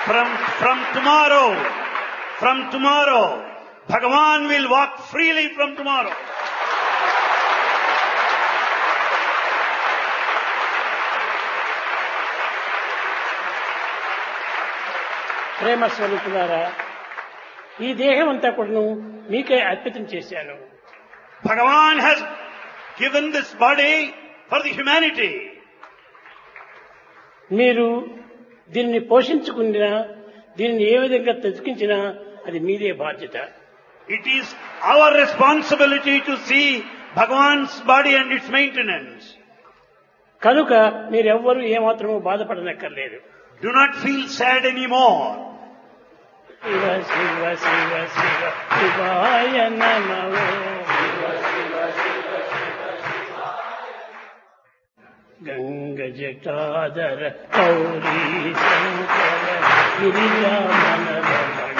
From, from tomorrow, from tomorrow, Bhagavan will walk freely from tomorrow. ప్రేమ స్వరూపులారా ఈ దేహం అంతా కూడాను మీకే అర్పితం చేశాను Bhagavan has given this body for the humanity. మీరు దీన్ని పోషించుకున్నా దీనిని ఏ విధంగా తెచ్చుకించినా అది మీదే బాధ్యత It is our responsibility to see Bhagavan's body and its maintenance. కనుక మీరెవ్వరూ ఏమాత్రమూ బాధపడనక్కర్లేదు Do not feel sad anymore. Shiva Shiva Shiva Shiva శివాయ నమో గంగ జటాధర గౌరీ శంకర గిరిజ